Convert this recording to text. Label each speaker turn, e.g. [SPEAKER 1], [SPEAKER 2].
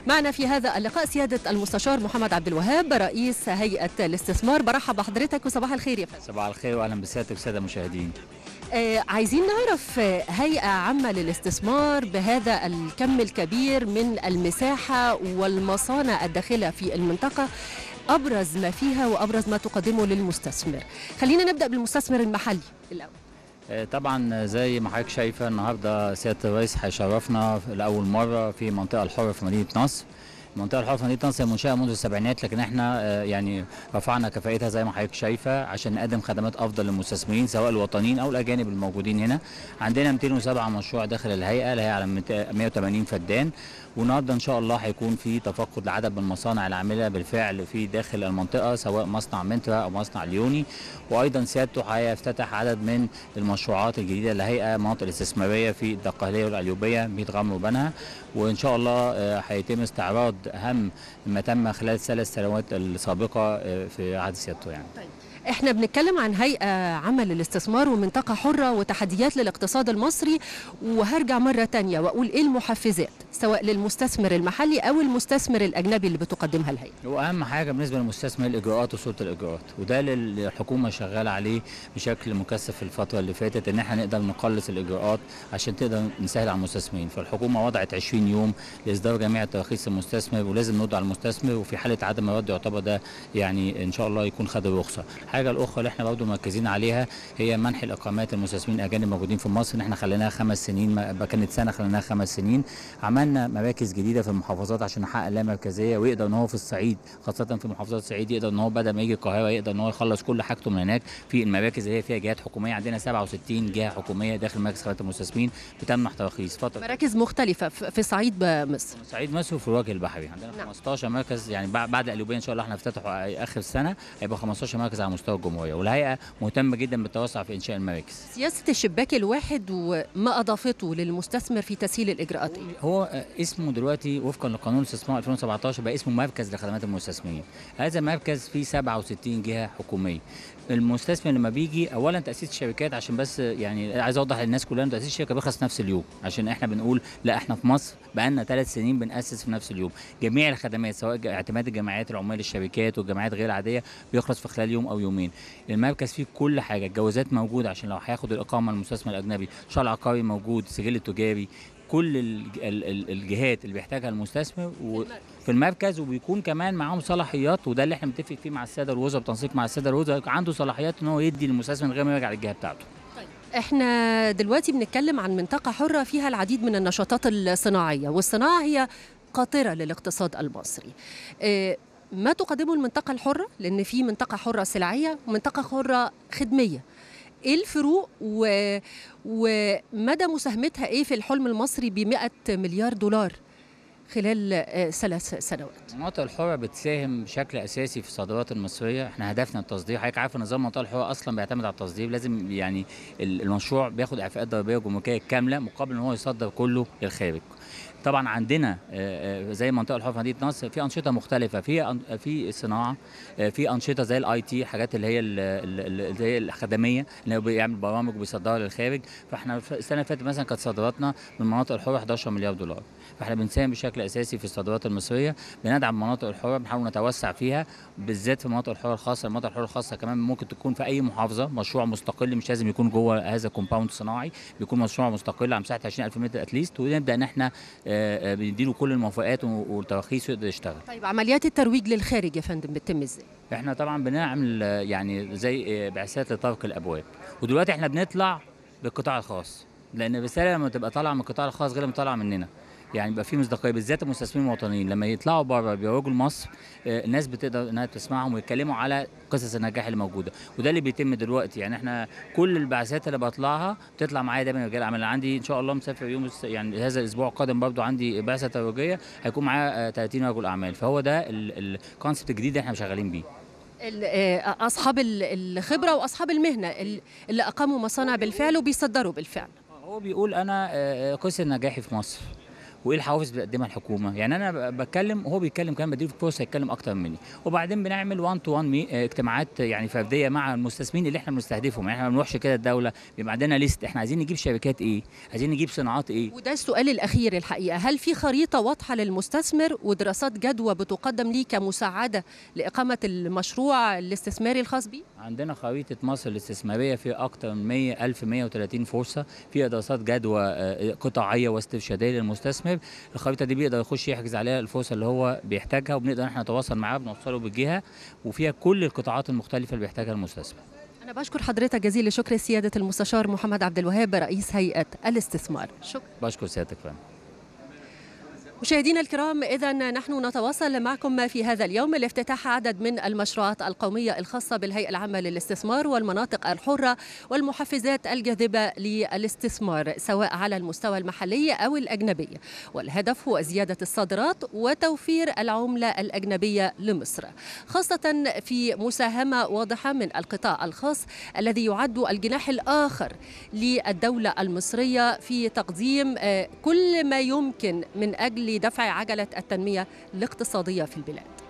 [SPEAKER 1] معنا في هذا اللقاء سيادة المستشار محمد عبد الوهاب رئيس هيئة الاستثمار برحب بحضرتك وصباح الخير يا فندم
[SPEAKER 2] صباح الخير واهلا بسيادتك الساده المشاهدين
[SPEAKER 1] آه عايزين نعرف آه، هيئة عامة للاستثمار بهذا الكم الكبير من المساحة والمصانع الداخلة في المنطقة أبرز ما فيها وأبرز ما تقدمه للمستثمر خلينا نبدأ بالمستثمر المحلي الأول
[SPEAKER 2] آه، طبعا زي ما حضرتك شايفه النهارده سياده الرئيس هيشرفنا لاول مره في المنطقه الحره في مدينه نصر المنطقه الحره في مدينه نصر هي منشاه منذ السبعينات لكن احنا آه، يعني رفعنا كفاءتها زي ما حضرتك شايفه عشان نقدم خدمات افضل للمستثمرين سواء الوطنيين او الاجانب الموجودين هنا عندنا 207 مشروع داخل الهيئه اللي هي على 180 فدان والنهارده ان شاء الله هيكون في تفقد لعدد من المصانع العامله بالفعل في داخل المنطقه سواء مصنع منترا او مصنع ليوني وايضا سيادته هيفتتح عدد من المشروعات الجديده للهيئه مناطق الاستثماريه في الدقهليه والقليوبيه 100 غمر وبنها وان شاء الله آه، هيتم استعراض اهم ما تم خلال الثلاث سنوات السابقه آه، في عهد سيادته يعني
[SPEAKER 1] احنا بنتكلم عن هيئة عمل للاستثمار ومنطقة حرة وتحديات للاقتصاد المصري وهرجع مرة تانية وأقول إيه المحفزات سواء للمستثمر المحلي أو المستثمر الأجنبي اللي بتقدمها الهيئة
[SPEAKER 2] هو اهم حاجه بالنسبه للمستثمر الاجراءات وسهوله الاجراءات وده اللي الحكومه شغاله عليه بشكل مكثف في الفتره اللي فاتت ان احنا نقدر نقلص الاجراءات عشان تقدر نسهل على المستثمرين فالحكومه وضعت 20 يوم لاصدار جميع تراخيص المستثمر ولازم نرد على المستثمر وفي حاله عدم الرد يعتبر ده يعني ان شاء الله يكون خد الرخصه الحاجه الاخرى اللي احنا برضه مركزين عليها هي منح الاقامات المستثمرين الاجانب الموجودين في مصر ان احنا خليناها خمس سنين ما كانت سنه خليناها خمس سنين عملنا مراكز جديده في المحافظات عشان نحقق لا مركزيه ويقدر ان هو في الصعيد خاصه في محافظات الصعيد يقدر ان هو بدل ما يجي القاهره يقدر ان هو يخلص كل حاجته من هناك في المراكز اللي هي فيها جهات حكوميه عندنا 67 جهه حكوميه داخل مركز خدمات المستثمرين بتمنح تراخيص فتره
[SPEAKER 1] مراكز مختلفة في في صعيد مصر
[SPEAKER 2] صعيد مصر وفي الوجه البحري عندنا
[SPEAKER 1] نعم.
[SPEAKER 2] 15 مركز يعني بعد بعد قليوبيه ان شاء الله احنا هنفتتحوا اخر السنه هيبقى 15 مركز على مستوى الجمهوريه والهيئه مهتمه جدا بالتوسع في انشاء المراكز
[SPEAKER 1] سياسة الشباك الواحد وما أضافته للمستثمر في تسهيل الإجراءات إيه؟
[SPEAKER 2] هو آه، اسمه دلوقتي وفقا لقانون الاستثمار 2017 بقى اسمه مركز لخدمات المستثمرين هذا مركز فيه 67 جهه حكوميه المستثمر لما بيجي اولا تاسيس الشركات عشان بس يعني عايز اوضح للناس كلها ان تاسيس الشركه بيخلص نفس اليوم عشان احنا بنقول لا احنا في مصر بقالنا ثلاث سنين بناسس في نفس اليوم جميع الخدمات سواء ج- اعتماد الجمعيات العمال الشركات والجمعيات غير العاديه بيخلص في خلال يوم او يومين المركز فيه كل حاجه الجوازات موجوده عشان لو هياخد الاقامه المستثمر الاجنبي شرع عقاري موجود سجل التجاري كل الج- ال- ال- الجهات اللي بيحتاجها المستثمر و- في المركز وبيكون كمان معاهم صلاحيات وده اللي احنا بنتفق فيه مع الساده الوزراء بتنسيق مع الساده الوزراء عنده صلاحيات ان هو يدي للمستثمر من غير ما يرجع للجهه بتاعته
[SPEAKER 1] احنا دلوقتي بنتكلم عن منطقة حرة فيها العديد من النشاطات الصناعية والصناعة هي قاطرة للاقتصاد المصري اه، ما تقدمه المنطقة الحرة لأن في منطقة حرة سلعية ومنطقة حرة خدمية ايه الفروق و... ومدى مساهمتها ايه في الحلم المصري ب 100 مليار دولار خلال اه، ثلاث سنوات
[SPEAKER 2] المناطق الحرة بتساهم بشكل أساسي في الصادرات المصرية، احنا هدفنا التصدير، حضرتك عارف نظام المنطقة الحرة أصلا بيعتمد على التصدير، لازم يعني ال- المشروع بياخد إعفاءات ضريبية وجمركية كاملة مقابل إن هو يصدر كله للخارج. طبعا عندنا آه، آه، زي المنطقه الحره في مدينه نصر في انشطه مختلفه في أن- في الصناعه آه، في انشطه زي الاي تي حاجات اللي هي ال- ال- ال- زي الخدميه اللي هو بيعمل برامج وبيصدرها للخارج فاحنا في السنه اللي فاتت مثلا كانت صادراتنا من المناطق الحره 11 مليار دولار فاحنا بنساهم بشكل اساسي في الصادرات المصريه بندعم المناطق الحره بنحاول نتوسع فيها بالذات في المناطق الحره الخاصه المناطق الحره الخاصه كمان ممكن تكون في اي محافظه مشروع مستقل مش لازم يكون جوه هذا كومباوند صناعي بيكون مشروع مستقل على مساحه 20000 متر اتليست ونبدا ان احنا آه، آه، بنديله كل الموافقات والتراخيص ويقدر يشتغل
[SPEAKER 1] طيب عمليات الترويج للخارج يا فندم بتتم ازاي
[SPEAKER 2] احنا طبعا بنعمل آه، يعني زي آه، بعثات لطرق الابواب ودلوقتي احنا بنطلع بالقطاع الخاص لان الرساله لما تبقى طالعه من القطاع الخاص غير لما طالعه مننا يعني يبقى في مصداقيه بالذات المستثمرين الوطنيين لما يطلعوا بره بيروجوا لمصر آه، الناس بتقدر انها تسمعهم ويتكلموا على قصص النجاح اللي موجوده وده اللي بيتم دلوقتي يعني احنا كل البعثات اللي بطلعها بتطلع معايا دايما رجال اعمال عندي ان شاء الله مسافر يوم الس- يعني هذا الاسبوع القادم برضو عندي بعثه ترويجيه هيكون معايا آه، 30 رجل اعمال فهو ده الكونسبت الجديد اللي احنا شغالين بيه
[SPEAKER 1] ال- آه، اصحاب ال- الخبره واصحاب المهنه ال- اللي اقاموا مصانع بالفعل وبيصدروا بالفعل
[SPEAKER 2] هو بيقول انا آه، قصه نجاحي في مصر وايه الحوافز اللي بتقدمها الحكومه يعني انا ب- بتكلم وهو بيتكلم كمان بديله فرصه يتكلم اكتر مني وبعدين بنعمل 1 تو 1 اجتماعات يعني فرديه مع المستثمرين اللي احنا بنستهدفهم يعني احنا ما بنروحش كده الدوله بيبقى عندنا ليست احنا عايزين نجيب شركات ايه عايزين نجيب صناعات ايه
[SPEAKER 1] وده السؤال الأخير الحقيقة هل في خريطة واضحة للمستثمر ودراسات جدوى بتقدم ليه كمساعدة لإقامة المشروع الاستثماري الخاص بيه؟
[SPEAKER 2] عندنا خريطة مصر الاستثمارية في أكثر من 100 1130 فرصة فيها دراسات جدوى آه، قطاعية واسترشادية للمستثمر الخريطة دي بيقدر يخش يحجز عليها الفرصة اللي هو بيحتاجها وبنقدر احنا نتواصل معاه بنوصله بالجهة وفيها كل القطاعات المختلفة اللي بيحتاجها المستثمر
[SPEAKER 1] أنا بشكر حضرتك جزيل الشكر سيادة المستشار محمد عبد الوهاب رئيس هيئة الاستثمار شكرا
[SPEAKER 2] بشكر سيادتك فندم
[SPEAKER 1] مشاهدينا الكرام إذا نحن نتواصل معكم في هذا اليوم لافتتاح عدد من المشروعات القومية الخاصة بالهيئة العامة للاستثمار والمناطق الحرة والمحفزات الجاذبة للاستثمار سواء على المستوى المحلي أو الأجنبي والهدف هو زيادة الصادرات وتوفير العملة الأجنبية لمصر خاصة في مساهمة واضحة من القطاع الخاص الذي يعد الجناح الآخر للدولة المصرية في تقديم آه، كل ما يمكن من أجل دفع عجلة التنمية الاقتصادية في البلاد